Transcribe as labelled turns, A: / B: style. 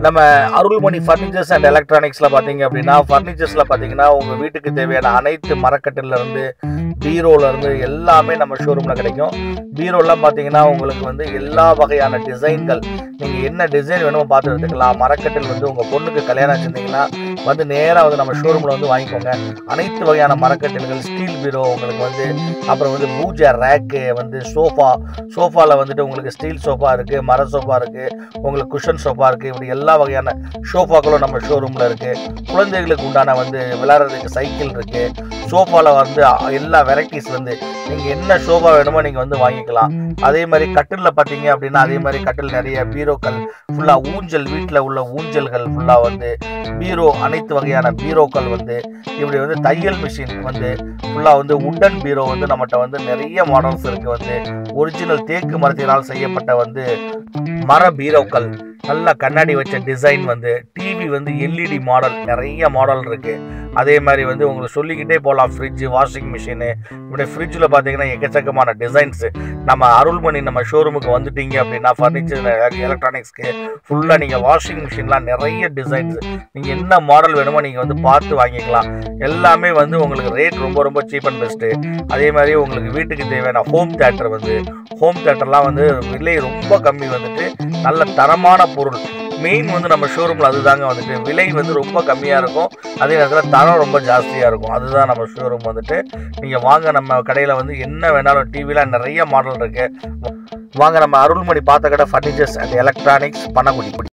A: நம்ம Arulmani furnitures and எலக்ட்ரானிக்ஸில் பார்த்தீங்க அப்படின்னா ஃபர்னிச்சர்ஸில் பார்த்தீங்கன்னா உங்கள் வீட்டுக்கு தேவையான அனைத்து மரக்கட்டில இருந்து பீரோல இருந்து எல்லாமே நம்ம ஷோரூமில் கிடைக்கும் பீரோலாம் பார்த்தீங்கன்னா உங்களுக்கு வந்து எல்லா வகையான டிசைன்கள் நீங்கள் என்ன டிசைன் வேணுமோ பார்த்து எடுத்துக்கலாம் மரக்கட்டில் வந்து உங்கள் பொண்ணுக்கு கல்யாணம் செஞ்சீங்கன்னா வந்து நேராக வந்து நம்ம ஷோரூமில் வந்து வாங்கிக்கோங்க அனைத்து வகையான மரக்கட்டில்கள் ஸ்டீல் பீரோ உங்களுக்கு வந்து அப்புறம் வந்து பூஜை ரேக்கு வந்து சோஃபா சோஃபாவில் வந்துட்டு உங்களுக்கு ஸ்டீல் சோஃபா இருக்குது மர சோஃபா இருக்குது உங்களுக்கு குஷன் சோஃபா இருக்குது இப்படி எல்லா வகையான சோஃபாக்களும் நம்ம ஷோரூமில் இருக்குது குழந்தைகளுக்கு உண்டான வந்து விளையாடுறதுக்கு சைக்கிள் இருக்குது சோஃபாவில் வந்து எல்லா வெரைட்டிஸ் வந்து நீங்கள் என்ன சோஃபா வேணுமோ நீங்கள் வந்து வாங்கிக்கலாம் அதே மாதிரி கட்டிலில் பார்த்தீங்க அப்படின்னா அதே மாதிரி கட்டில் நிறைய பீரோக்கள் ஃபுல்லாக ஊஞ்சல் வீட்டில் உள்ள ஊஞ்சல்கள் ஃபுல்லாக வந்து பீரோ அனைத்து வகையான பீரோக்கள் வந்து இப்படி வந்து தையல் மிஷின் வந்து ஃபுல்லாக வந்து உட்டன் பீரோ வந்து நம்மகிட்ட வந்து நிறைய மாடல்ஸ் இருக்குது வந்து ஒரிஜினல் தேக்கு மரத்தினால் செய்யப்பட்ட வந்து மர பீரோக்கள் நல்ல கண்ணாடி வச்ச டிசைன் வந்து டிவி வந்து எல்இடி மாடல் நிறைய மாடல் இருக்கு அதே மாதிரி வந்து உங்களுக்கு சொல்லிக்கிட்டே போகலாம் ஃப்ரிட்ஜு வாஷிங் மிஷினு இப்படி ஃப்ரிட்ஜில் பார்த்தீங்கன்னா எக்கச்சக்கமான டிசைன்ஸு நம்ம அருள்மணி நம்ம ஷோரூமுக்கு வந்துட்டீங்க அப்படின்னா ஃபர்னிச்சர் எலக்ட்ரானிக்ஸ்க்கு ஃபுல்லாக நீங்கள் வாஷிங் மிஷின்லாம் நிறைய டிசைன்ஸ் நீங்கள் என்ன மாடல் வேணுமோ நீங்கள் வந்து பார்த்து வாங்கிக்கலாம் எல்லாமே வந்து உங்களுக்கு ரேட் ரொம்ப ரொம்ப சீப் அண்ட் பெஸ்ட்டு அதே மாதிரி உங்களுக்கு வீட்டுக்கு தேவையான ஹோம் தேட்டர் வந்து ஹோம் தேட்டர்லாம் வந்து விலை ரொம்ப கம்மி வந்துட்டு நல்ல தரமான பொருள் மெயின் வந்து நம்ம ஷோரூமில் அதுதாங்க வந்துட்டு விலை வந்து ரொம்ப கம்மியாக இருக்கும் அதே நேரத்தில் தரம் ரொம்ப ஜாஸ்தியாக இருக்கும் அதுதான் நம்ம ஷோரூம் வந்துட்டு நீங்கள் வாங்க நம்ம கடையில் வந்து என்ன வேணாலும் டிவிலாம் நிறைய மாடல் இருக்குது வாங்க நம்ம அருள்மணி பார்த்த கடை ஃபர்னிச்சர்ஸ் அண்ட் எலக்ட்ரானிக்ஸ் பண்ணக்குடி